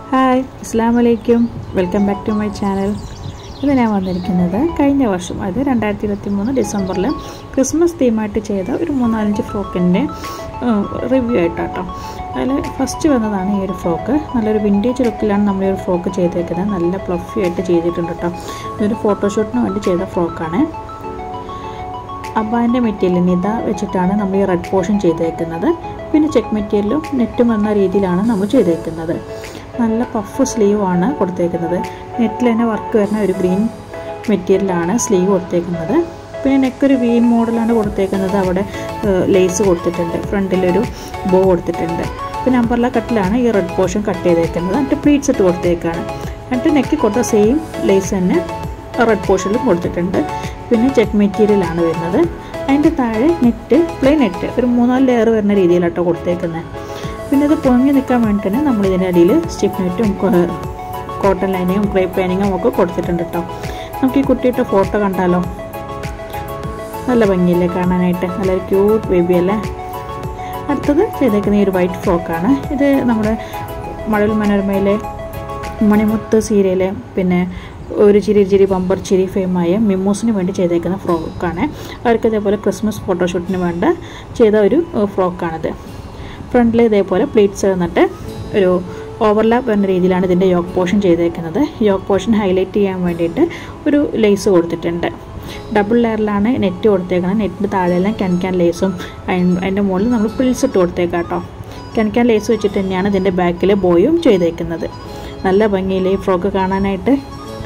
hi അസ്സാം വലൈക്കും welcome back to my channel ഇത് ഞാൻ വന്നിരിക്കുന്നത് കഴിഞ്ഞ വർഷം അതായത് രണ്ടായിരത്തി ഇരുപത്തി മൂന്ന് ഡിസംബറിൽ ക്രിസ്മസ് തീമായിട്ട് ചെയ്ത ഒരു മൂന്നാലഞ്ച് ഫ്രോക്കിൻ്റെ റിവ്യൂ ആയിട്ടാട്ടോ അതിൽ ഫസ്റ്റ് വന്നതാണ് ഈ ഒരു ഫ്രോക്ക് നല്ലൊരു വിൻറ്റേജ് ലുക്കിലാണ് നമ്മൾ ഈ ഒരു ഫ്രോക്ക് ചെയ്തേക്കുന്നത് നല്ല പ്ലഫി ആയിട്ട് ചെയ്തിട്ടുണ്ട് കേട്ടോ ഇതൊരു ഫോട്ടോഷൂട്ടിന് വേണ്ടി ചെയ്ത ഫ്രോക്കാണ് അബാൻ്റെ മെറ്റീരിയൽ നിത വെച്ചിട്ടാണ് നമ്മൾ ഈ റെഡ് പോർഷൻ ചെയ്തേക്കുന്നത് പിന്നെ ചെക്ക് മെറ്റീരിയലും നെറ്റും എന്ന രീതിയിലാണ് നമ്മൾ ചെയ്തേക്കുന്നത് നല്ല പഫ് സ്ലീവാണ് കൊടുത്തേക്കുന്നത് നെറ്റിൽ തന്നെ വർക്ക് വരുന്ന ഒരു ഗ്രീൻ മെറ്റീരിയലാണ് സ്ലീവ് കൊടുത്തേക്കുന്നത് പിന്നെ നെക്കൊരു വീൻ മോഡലാണ് കൊടുത്തേക്കുന്നത് അവിടെ ലേസ് കൊടുത്തിട്ടുണ്ട് ഫ്രണ്ടിലൊരു ബോ കൊടുത്തിട്ടുണ്ട് പിന്നെ അമ്പർല കട്ടിലാണ് ഈ റെഡ് പോർഷൻ കട്ട് ചെയ്തേക്കുന്നത് എന്നിട്ട് പ്ലീറ്റ്സ് ഇട്ട് കൊടുത്തേക്കാണ് എന്നിട്ട് നെക്ക് കൊടുത്ത സെയിം ലേസ് തന്നെ റെഡ് പോർഷനിലും കൊടുത്തിട്ടുണ്ട് പിന്നെ ചെക്ക് മെറ്റീരിയലാണ് വരുന്നത് അതിൻ്റെ താഴെ നെറ്റ് പ്ലെയിൻ നെറ്റ് ഒരു മൂന്നാല് ലെയർ വരുന്ന രീതിയിലാട്ടോ കൊടുത്തേക്കുന്നത് പിന്നെ ഇത് പൊങ്ങി നിൽക്കാൻ വേണ്ടിയിട്ട് നമ്മൾ ഇതിൻ്റെ അടിയിൽ സ്റ്റിഫ് നെറ്റും കോട്ടൺ ലൈനിങ്ങും ക്രേപ്പ് ലൈനിങ്ങും ഒക്കെ കൊടുത്തിട്ടുണ്ട് കേട്ടോ നമുക്ക് ഈ കുട്ടിയുടെ ഫോട്ടോ കണ്ടാലോ നല്ല ഭംഗിയില്ലേ കാണാനായിട്ട് നല്ലൊരു ക്യൂട്ട് ബേബി അല്ലേ അടുത്തത് ചെയ്തേക്കുന്ന ഈ ഒരു വൈറ്റ് ഫ്രോക്കാണ് ഇത് നമ്മുടെ മഴൽ മനോരമയിലെ മണിമുത്ത് സീരിയല് പിന്നെ ഒരു ചിരി ചിരി ബമ്പർ ചിരി ഫെയിമായ മിമ്മൂസിന് വേണ്ടി ചെയ്തേക്കുന്ന ഫ്രോക്കാണ് അവർക്ക് ഇതേപോലെ ക്രിസ്മസ് ഫോട്ടോഷൂട്ടിന് വേണ്ട ചെയ്ത ഒരു ഫ്രോക്കാണിത് ഫ്രണ്ടിൽ ഇതേപോലെ പ്ലീറ്റ്സ് വന്നിട്ട് ഒരു ഓവർലാപ്പ് എന്ന രീതിയിലാണ് ഇതിൻ്റെ യോക്ക് പോർഷൻ ചെയ്തേക്കുന്നത് യോക്ക് പോർഷൻ ഹൈലൈറ്റ് ചെയ്യാൻ വേണ്ടിയിട്ട് ഒരു ലേസ് കൊടുത്തിട്ടുണ്ട് ഡബിൾ ലെയറിലാണ് നെറ്റ് കൊടുത്തേക്കുന്നത് നെറ്റിൻ്റെ താഴെയെല്ലാം കെൻക്കാൻ ലേസും അതിൻ്റെ മുകളിൽ നമ്മൾ പ്രിൽസ് ഇട്ട് കൊടുത്തേക്കാം കേട്ടോ കെൻക്കാൻ ലേസ് വെച്ചിട്ട് തന്നെയാണ് ഇതിൻ്റെ ബാക്കിൽ ബോയും ചെയ്തേക്കുന്നത് നല്ല ഭംഗിയില്ലേ ഈ ഫ്രോക്ക് കാണാനായിട്ട്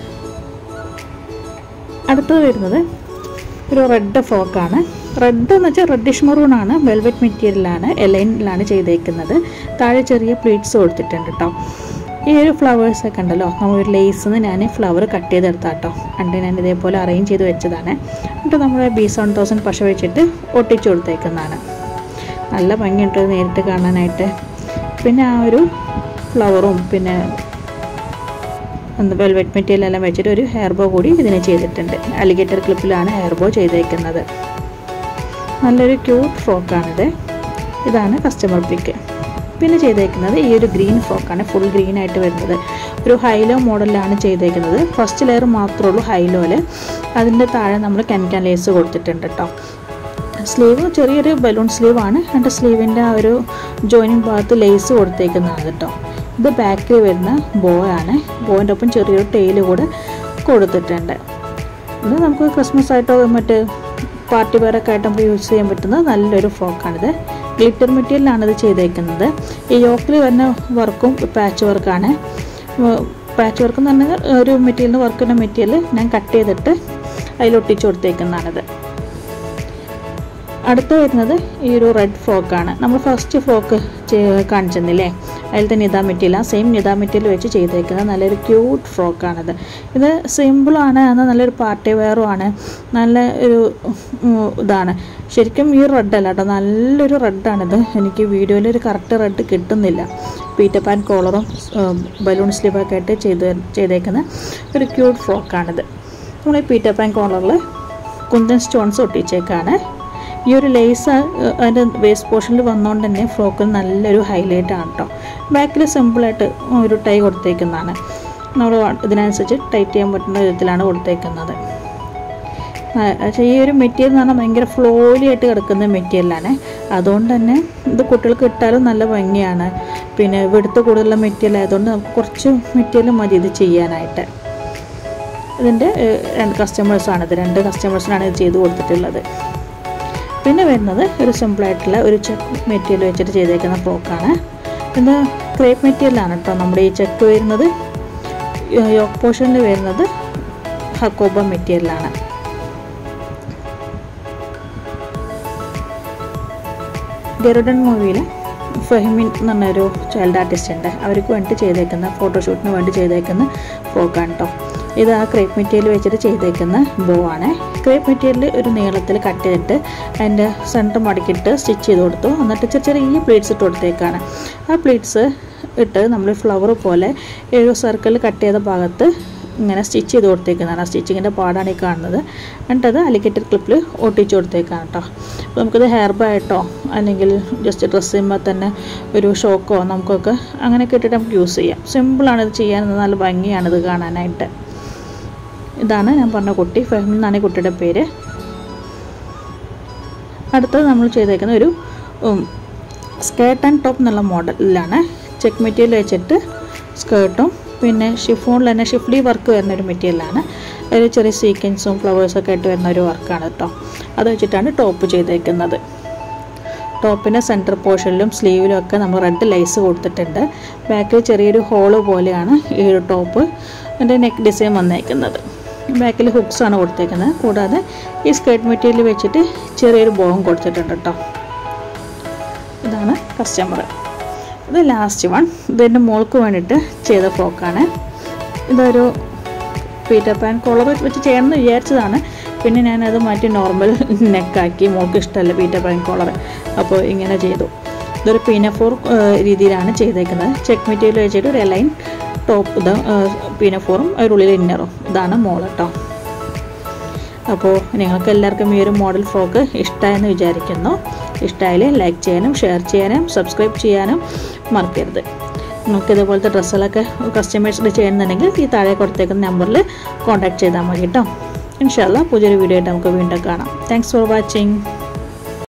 അടുത്തത് വരുന്നത് ഒരു റെഡ് ഫ്രോക്കാണ് റെഡ് എന്ന് വെച്ചാൽ റെഡിഷ് മറൂണാണ് വെൽവെറ്റ് മെറ്റീരിയലാണ് എലൈനിലാണ് ചെയ്തേക്കുന്നത് താഴെ ചെറിയ പ്ലീറ്റ്സ് കൊടുത്തിട്ടുണ്ട് കേട്ടോ ഈ ഒരു ഫ്ലവേഴ്സ് ഒക്കെ ഉണ്ടല്ലോ നമ്മൾ ഒരു ലേസിൽ നിന്ന് ഞാൻ ഫ്ലവർ കട്ട് ചെയ്തെടുത്താട്ടോ അണ്ട് ഞാൻ ഇതേപോലെ അറേഞ്ച് ചെയ്ത് വെച്ചതാണ് എന്നിട്ട് നമ്മൾ ബി സെവൻ തൗസൻഡ് പശ വെച്ചിട്ട് ഒട്ടിച്ചു കൊടുത്തേക്കുന്നതാണ് നല്ല ഭംഗിയുണ്ട് നേരിട്ട് കാണാനായിട്ട് പിന്നെ ആ ഒരു ഫ്ലവറും പിന്നെ വെൽവെറ്റ് മെറ്റീരിയൽ എല്ലാം വെച്ചിട്ട് ഒരു ഹെയർ ബോ കൂടി ഇതിന് ചെയ്തിട്ടുണ്ട് അലിഗേറ്റർ ക്ലിപ്പിലാണ് ഹെയർ ബോ ചെയ്തേക്കുന്നത് നല്ലൊരു ക്യൂട്ട് ഫ്രോക്കാണിത് ഇതാണ് കസ്റ്റമർ പിക്ക് പിന്നെ ചെയ്തേക്കുന്നത് ഈ ഒരു ഗ്രീൻ ഫ്രോക്കാണ് ഫുൾ ഗ്രീൻ ആയിട്ട് വരുന്നത് ഒരു ഹൈലോ മോഡലിലാണ് ചെയ്തേക്കുന്നത് ഫസ്റ്റ് ലെയർ മാത്രമേ ഉള്ളൂ ഹൈലോയിൽ അതിൻ്റെ താഴെ നമ്മൾ കെൻകാൻ ലേസ് കൊടുത്തിട്ടുണ്ട് കേട്ടോ സ്ലീവ് ചെറിയൊരു ബലൂൺ സ്ലീവാണ് എൻ്റെ സ്ലീവിൻ്റെ ആ ഒരു ജോയിനിങ് ഭാഗത്ത് ലേസ് കൊടുത്തേക്കുന്നതാണ് കേട്ടോ ഇത് ബാക്കിൽ വരുന്ന ബോ ആണ് ബോയിൻ്റെ ഒപ്പം ചെറിയൊരു ടെയിൽ കൂടെ കൊടുത്തിട്ടുണ്ട് ഇത് നമുക്ക് ക്രിസ്മസ് ആയിട്ടോ മറ്റ് പാർട്ടി വെയറൊക്കെ ആയിട്ട് നമുക്ക് യൂസ് ചെയ്യാൻ പറ്റുന്ന നല്ലൊരു ഫ്രോക്കാണിത് ഗ്ലിറ്റർ മെറ്റീരിയലാണ് ഇത് ചെയ്തേക്കുന്നത് ഈ യോക്കിൽ വരുന്ന വർക്കും പാച്ച് വർക്കാണ് പാച്ച് വർക്ക് എന്ന് പറഞ്ഞാൽ ഒരു മെറ്റീരിയലിന് വർക്കുന്ന മെറ്റീരിയൽ ഞാൻ കട്ട് ചെയ്തിട്ട് അതിലൊട്ടിച്ച് കൊടുത്തേക്കുന്നതാണിത് അടുത്ത് വരുന്നത് ഈ ഒരു റെഡ് ഫ്രോക്കാണ് നമ്മൾ ഫസ്റ്റ് ഫ്രോക്ക് കാണിച്ചെന്നില്ലേ അതിൽ തന്നെ നിതാ മെറ്റീരിയൽ സെയിം നിതാ മെറ്റീരിയൽ വെച്ച് ചെയ്തേക്കുന്നത് നല്ലൊരു ക്യൂട്ട് ഫ്രോക്കാണിത് ഇത് സിമ്പിളാണ് എന്നാൽ നല്ലൊരു പാർട്ടി വെയറുമാണ് നല്ല ഒരു ഇതാണ് ശരിക്കും ഈ റെഡ് അല്ല കേട്ടോ നല്ലൊരു റെഡാണിത് എനിക്ക് വീഡിയോയിൽ ഒരു കറക്റ്റ് റെഡ് കിട്ടുന്നില്ല പീറ്റർ പാൻ കോളറും ബലൂൺ സ്ലീവൊക്കെ ആയിട്ട് ചെയ്ത് ചെയ്തേക്കുന്ന ഒരു ക്യൂട്ട് ഫ്രോക്കാണിത് നമ്മൾ ഈ പീറ്റർ പാൻ കോളറിൽ കുന്തൻ സ്റ്റോൺസ് ഒട്ടിച്ചേക്കാണ് ഈ ഒരു ലേസ് അതിൻ്റെ വേസ്റ്റ് പോർഷനിൽ വന്നുകൊണ്ട് തന്നെ ഫ്രോക്കിൽ നല്ലൊരു ഹൈലൈറ്റ് ആണ് കേട്ടോ ബാക്കിൽ സിമ്പിളായിട്ട് ഒരു ടൈ കൊടുത്തേക്കുന്നതാണ് നമ്മൾ ഇതിനനുസരിച്ച് ടൈറ്റ് ചെയ്യാൻ പറ്റുന്ന വിധത്തിലാണ് കൊടുത്തേക്കുന്നത് പക്ഷേ ഈ ഒരു മെറ്റീരിയൽ എന്ന് പറഞ്ഞാൽ ഭയങ്കര ഫ്ലോലി ആയിട്ട് കിടക്കുന്ന മെറ്റീരിയലാണ് അതുകൊണ്ട് തന്നെ ഇത് കുട്ടികൾക്ക് ഇട്ടാലും നല്ല ഭംഗിയാണ് പിന്നെ വെടുത്ത് കൂടുതലുള്ള മെറ്റീരിയൽ ആയതുകൊണ്ട് നമുക്ക് കുറച്ച് മെറ്റീരിയൽ മതി ഇത് ചെയ്യാനായിട്ട് ഇതിൻ്റെ രണ്ട് കസ്റ്റമേഴ്സാണ് ഇത് രണ്ട് കസ്റ്റമേഴ്സിനാണ് ഇത് ചെയ്ത് കൊടുത്തിട്ടുള്ളത് പിന്നെ വരുന്നത് ഒരു സിമ്പിളായിട്ടുള്ള ഒരു ചെക്ക് മെറ്റീരിയൽ വെച്ചിട്ട് ചെയ്തേക്കുന്ന ഫ്രോക്കാണ് ഇത് ക്രേപ്പ് മെറ്റീരിയലാണ് കേട്ടോ നമ്മുടെ ഈ ചെക്ക് വരുന്നത് യോക്ക് പോർഷനിൽ വരുന്നത് ഹക്കോബ മെറ്റീരിയലാണ് ഗരുഡൻ മൂവിയിൽ ഫഹിമിൻ എന്ന് പറഞ്ഞൊരു ചൈൽഡ് ആർട്ടിസ്റ്റ് ഉണ്ട് അവർക്ക് വേണ്ടി ചെയ്തേക്കുന്ന ഫോട്ടോഷൂട്ടിന് വേണ്ടി ചെയ്തേക്കുന്ന ഫ്രോക്കാണ് കേട്ടോ ഇത് ആ ക്രേപ്പ് മെറ്റീരിയൽ വെച്ചിട്ട് ചെയ്തേക്കുന്ന ബോ ആണ് ക്രേപ്പ് മെറ്റീരിയൽ ഒരു നീളത്തിൽ കട്ട് ചെയ്തിട്ട് അതിൻ്റെ സെൻറ്റർ മടക്കിയിട്ട് സ്റ്റിച്ച് ചെയ്ത് കൊടുത്തു എന്നിട്ട് ചെറിയ ചെറിയ പ്ലേറ്റ്സ് ഇട്ട് കൊടുത്തേക്കാണ് ആ പ്ലേറ്റ്സ് ഇട്ട് നമ്മൾ ഫ്ലവർ പോലെ ഏഴ് സർക്കിൾ കട്ട് ചെയ്ത ഭാഗത്ത് ഇങ്ങനെ സ്റ്റിച്ച് ചെയ്ത് കൊടുത്തേക്കുന്നതാണ് ആ സ്റ്റിച്ചിങ്ങിൻ്റെ പാടാണ് ഈ കാണുന്നത് എന്നിട്ടത് അലിക്കേറ്റഡ് ക്ലിപ്പിൽ ഒട്ടിച്ച് കൊടുത്തേക്കാണ് കേട്ടോ അപ്പോൾ നമുക്കത് ഹെയർ ബായിട്ടോ അല്ലെങ്കിൽ ജസ്റ്റ് ഡ്രസ്സിന്മേൽ തന്നെ ഒരു ഷോക്കോ നമുക്കൊക്കെ അങ്ങനെയൊക്കെ ഇട്ടിട്ട് നമുക്ക് യൂസ് ചെയ്യാം സിമ്പിളാണ് ഇത് ചെയ്യാൻ നല്ല ഭംഗിയാണ് ഇത് കാണാനായിട്ട് ഇതാണ് ഞാൻ പറഞ്ഞ കുട്ടി ഫെഹ്മിൻ എന്നാണ് ഈ കുട്ടിയുടെ പേര് അടുത്തത് നമ്മൾ ചെയ്തേക്കുന്ന ഒരു സ്കേർട്ട് ആൻഡ് ടോപ്പ് എന്നുള്ള മോഡലിലാണ് ചെക്ക് മെറ്റീരിയൽ വെച്ചിട്ട് സ്കേർട്ടും പിന്നെ ഷിഫോണിൽ തന്നെ ഷിഫ്ലി വർക്ക് വരുന്ന ഒരു മെറ്റീരിയലാണ് ഒരു ചെറിയ സീക്വൻസും ഫ്ലവേഴ്സൊക്കെ ആയിട്ട് വരുന്ന ഒരു വർക്കാണ് കേട്ടോ അത് വെച്ചിട്ടാണ് ടോപ്പ് ചെയ്തേക്കുന്നത് ടോപ്പിൻ്റെ സെൻറ്റർ പോർഷനിലും സ്ലീവിലും ഒക്കെ നമ്മൾ റെഡ് ലൈസ് കൊടുത്തിട്ടുണ്ട് ബാക്കിൽ ചെറിയൊരു ഹോള് പോലെയാണ് ഈ ഒരു ടോപ്പ് എൻ്റെ നെക്ക് ഡിസൈൻ വന്നേക്കുന്നത് ബാക്കിൽ ഹുക്സ് ആണ് കൊടുത്തേക്കുന്നത് കൂടാതെ ഈ സ്കേർട്ട് മെറ്റീരിയൽ വെച്ചിട്ട് ചെറിയൊരു ബോം കൊടുത്തിട്ടുണ്ട് കേട്ടോ ഇതാണ് കസ്റ്റമർ ഇത് ലാസ്റ്റ് വൺ ഇതിൻ്റെ മോൾക്ക് വേണ്ടിയിട്ട് ചെയ്ത ഫ്രോക്കാണ് ഇതൊരു പീറ്റർ പാൻ കോളർ വെച്ച് ചെയ്യണമെന്ന് വിചാരിച്ചതാണ് പിന്നെ ഞാനത് മാറ്റി നോർമൽ നെക്കാക്കി മോൾക്ക് ഇഷ്ടമല്ല പീറ്റർ പാൻ കോളർ അപ്പോൾ ഇങ്ങനെ ചെയ്തു ഇതൊരു പീനഫോർ രീതിയിലാണ് ചെയ്തേക്കുന്നത് ചെക്ക് മെറ്റീരിയൽ വെച്ചിട്ട് ഒരു ലൈൻ ടോപ്പ് ഇത് പീനഫോറും അതിനുള്ളിൽ ഇന്നറും ഇതാണ് മോൾ കേട്ടോ അപ്പോൾ നിങ്ങൾക്ക് എല്ലാവർക്കും ഈ ഒരു മോഡൽ ഫ്രോക്ക് ഇഷ്ടമായെന്ന് വിചാരിക്കുന്നു ഇഷ്ടമായാൽ ലൈക്ക് ചെയ്യാനും ഷെയർ ചെയ്യാനും സബ്സ്ക്രൈബ് ചെയ്യാനും മറക്കരുത് നിങ്ങൾക്ക് ഇതുപോലത്തെ ഡ്രസ്സുകളൊക്കെ കസ്റ്റമൈസ്ഡ് ചെയ്യുന്നുണ്ടെങ്കിൽ ഈ താഴെ കൊടുത്തേക്കുന്ന നമ്പറിൽ കോൺടാക്ട് ചെയ്താൽ മതി കേട്ടോ ഇൻഷാല്ല പുതിയൊരു വീഡിയോ ആയിട്ട് നമുക്ക് വീണ്ടും കാണാം താങ്ക്സ് ഫോർ വാച്ചിങ്